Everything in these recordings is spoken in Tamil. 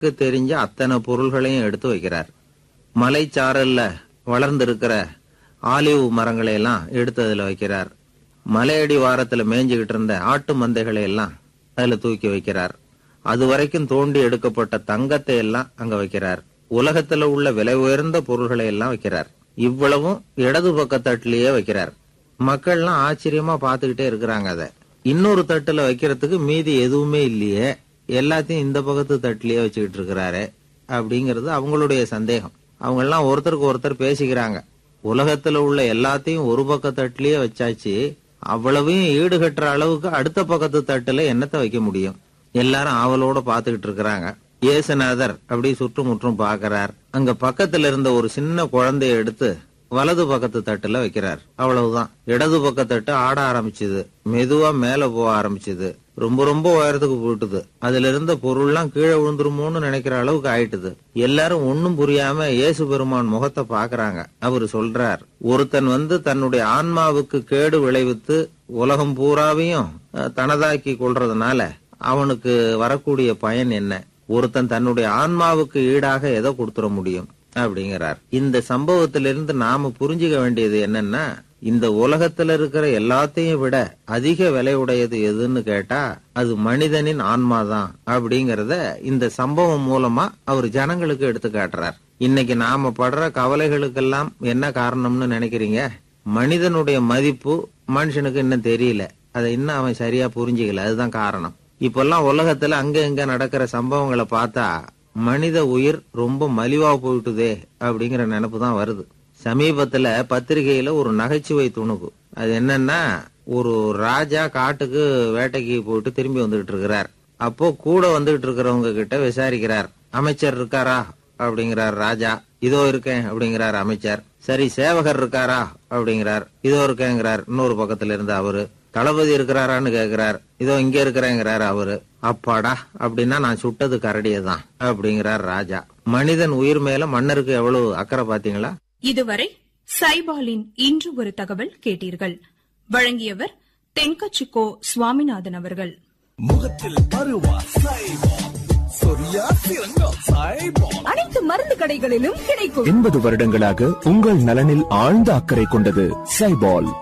தெரிஞ்ச அத்தனை பொருள்களையும் எடுத்து வைக்கிறார் மலைச்சாரல்ல வளர்ந்திருக்கிற ஆலிவ் மரங்களை எல்லாம் எடுத்து அதுல வைக்கிறார் மலையடி வாரத்துல மேய்ஞ்சுகிட்டு இருந்த ஆட்டு மந்தைகளை எல்லாம் அதுல தூக்கி வைக்கிறார் அது வரைக்கும் தோண்டி எடுக்கப்பட்ட தங்கத்தை எல்லாம் அங்க வைக்கிறார் உலகத்துல உள்ள விலை உயர்ந்த பொருள்களை எல்லாம் வைக்கிறார் இவ்வளவும் இடது பக்க தட்டிலேயே வைக்கிறார் மக்கள்லாம் ஆச்சரியமா பார்த்துக்கிட்டே இருக்கிறாங்க அத இன்னொரு தட்டுல வைக்கிறதுக்கு மீதி எதுவுமே இல்லையே எல்லாத்தையும் இந்த பக்கத்து தட்டிலேயே வச்சுக்கிட்டு இருக்கிறாரு அப்படிங்கிறது அவங்களுடைய சந்தேகம் அவங்க எல்லாம் ஒருத்தருக்கு ஒருத்தர் பேசிக்கிறாங்க உலகத்துல உள்ள எல்லாத்தையும் ஒரு பக்க தட்டிலேயே வச்சாச்சு அவ்வளவையும் ஈடுகட்டுற அளவுக்கு அடுத்த பக்கத்து தட்டுல என்னத்தை வைக்க முடியும் எல்லாரும் ஆவலோட பாத்துக்கிட்டு இருக்கிறாங்க இயேசுநாதர் அப்படி சுற்றுமுற்றும் பாக்குறார் அங்க பக்கத்துல இருந்த ஒரு சின்ன குழந்தைய எடுத்து வலது பக்கத்து தட்டுல வைக்கிறார் அவ்வளவுதான் இடது பக்க தட்டு ஆட ஆரம்பிச்சுது மெதுவா மேல போக ஆரம்பிச்சுது ரொம்ப ரொம்ப உயரத்துக்கு போயிட்டுது அதுல இருந்த பொருள்லாம் கீழே விழுந்துருமோன்னு நினைக்கிற அளவுக்கு ஆயிட்டுது எல்லாரும் ஒண்ணும் புரியாம இயேசு பெருமான் முகத்தை பாக்குறாங்க அவரு சொல்றார் ஒருத்தன் வந்து தன்னுடைய ஆன்மாவுக்கு கேடு விளைவித்து உலகம் பூராவையும் அஹ், தனதாக்கி கொள்றதுனால அவனுக்கு வரக்கூடிய பயன் என்ன ஒருத்தன் தன்னுடைய ஆன்மாவுக்கு ஈடாக எதை கொடுத்துட முடியும் அப்படிங்கிறார் இந்த சம்பவத்திலிருந்து நாம புரிஞ்சுக்க வேண்டியது என்னன்னா இந்த உலகத்துல இருக்கிற எல்லாத்தையும் விட அதிக விலை உடையது எதுன்னு கேட்டா அது மனிதனின் ஆன்மாதான் அப்படிங்கறத இந்த சம்பவம் மூலமா அவர் ஜனங்களுக்கு எடுத்து காட்டுறார் இன்னைக்கு நாம படுற கவலைகளுக்கெல்லாம் என்ன காரணம்னு நினைக்கிறீங்க மனிதனுடைய மதிப்பு மனுஷனுக்கு இன்னும் தெரியல அதை இன்னும் அவன் சரியா புரிஞ்சுக்கல அதுதான் காரணம் இப்பெல்லாம் உலகத்துல அங்க இங்க நடக்கிற சம்பவங்களை பார்த்தா மனித உயிர் ரொம்ப மலிவா போயிட்டுதே அப்படிங்கிற நினைப்பு தான் வருது சமீபத்துல பத்திரிகையில ஒரு நகைச்சுவை துணுக்கு அது என்னன்னா ஒரு ராஜா காட்டுக்கு வேட்டைக்கு போயிட்டு திரும்பி வந்துகிட்டு இருக்கிறார் அப்போ கூட வந்துகிட்டு இருக்கிறவங்க கிட்ட விசாரிக்கிறார் அமைச்சர் இருக்காரா அப்படிங்கிறார் ராஜா இதோ இருக்கேன் அப்படிங்கிறார் அமைச்சர் சரி சேவகர் இருக்காரா அப்படிங்கிறார் இதோ இருக்கேங்கிறார் இன்னொரு பக்கத்துல இருந்து அவரு தளபதி இருக்கிறாரான்னு கேக்குறார் இதோ இங்க இருக்கிறேங்கிறார் அவரு அப்பாடா அப்படின்னா நான் சுட்டது கரடியதான் அப்படிங்கிறார் ராஜா மனிதன் உயிர் மேல மன்னருக்கு எவ்வளவு அக்கறை பாத்தீங்களா இதுவரை சைபாலின் இன்று ஒரு தகவல் கேட்டீர்கள் வழங்கியவர் தென்கச்சிக்கோ சுவாமிநாதன் அவர்கள் முகத்தில் பருவா சைபால் சொரியா சிறங்கா சைபால் அனைத்து மருந்து கடைகளிலும் கிடைக்கும் எண்பது வருடங்களாக உங்கள் நலனில் ஆழ்ந்த அக்கறை கொண்டது சைபால்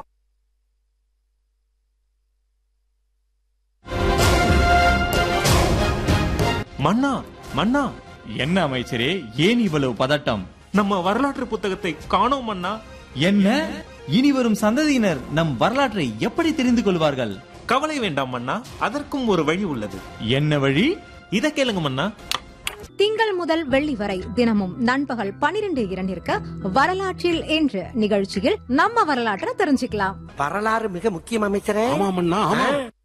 மன்னா மன்னா என்ன அமைச்சரே ஏன் இவ்வளவு பதட்டம் நம்ம வரலாற்று புத்தகத்தை காணோம் மன்னா என்ன இனி வரும் சந்ததியினர் நம் வரலாற்றை எப்படி தெரிந்து கொள்வார்கள் கவலை வேண்டாம் மன்னா அதற்கும் ஒரு வழி உள்ளது என்ன வழி இத கேளுங்க மன்னா திங்கள் முதல் வெள்ளி வரை தினமும் நண்பகல் பனிரெண்டு இரண்டிற்கு வரலாற்றில் என்று நிகழ்ச்சியில் நம்ம வரலாற்றை தெரிஞ்சுக்கலாம் வரலாறு மிக முக்கியம் அமைச்சரே ஆமாமண்ணா ஆமா